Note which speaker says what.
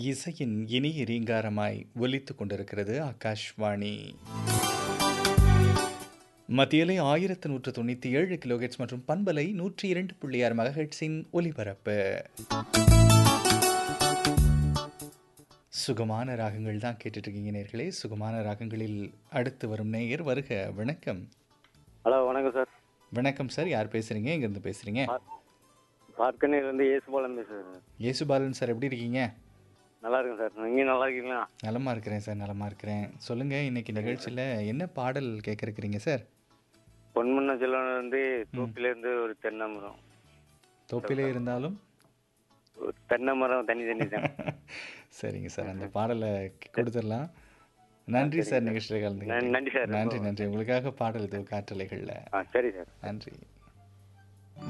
Speaker 1: இசையின் இனிய ரீங்காரமாய் ஒலித்துக் கொண்டிருக்கிறது ஆகாஷ்வாணி மத்தியலை ஆயிரத்து நூற்று தொண்ணூற்றி ஏழு கிலோஹெட்ஸ் மற்றும் பண்பலை நூற்றி இரண்டு புள்ளி ஆறு மெகாஹெட்ஸின் ஒலிபரப்பு சுகமான ராகங்கள் தான் கேட்டுட்டு இருக்கீங்க நேர்களே சுகமான ராகங்களில் அடுத்து வரும் நேயர் வருக வணக்கம்
Speaker 2: ஹலோ வணக்கம் சார்
Speaker 1: வணக்கம் சார் யார் பேசுறீங்க எங்கேருந்து பேசுறீங்க
Speaker 2: பார்க்கனிலிருந்து ஏசுபாலம் பேசுகிறேன் சார்
Speaker 1: இயேசுபாலன் சார் எப்படி இருக்கீங்க
Speaker 2: நல்லா இருக்கேன் சார் நீங்கள் நல்லா இருக்கீங்களா
Speaker 1: நலமா இருக்கிறேன் சார் நலமா இருக்கிறேன் சொல்லுங்க இன்னைக்கு நிகழ்ச்சியில் என்ன பாடல் கேட்க இருக்கிறீங்க சார்
Speaker 2: பொன்மன்ன செல்வன் வந்து தூப்பிலேருந்து ஒரு தென்னை மரம்
Speaker 1: தோப்பிலே இருந்தாலும்
Speaker 2: ஒரு தென்னை மரம் தனி தனி தான்
Speaker 1: சரிங்க சார் அந்த பாடலை கொடுத்துடலாம் நன்றி சார் நிகழ்ச்சியில் கலந்து
Speaker 2: நன்றி சார்.
Speaker 1: நன்றி நன்றி உங்களுக்காக பாடல் இது காற்றலைகளில்
Speaker 2: ஆ சரி சார்
Speaker 1: நன்றி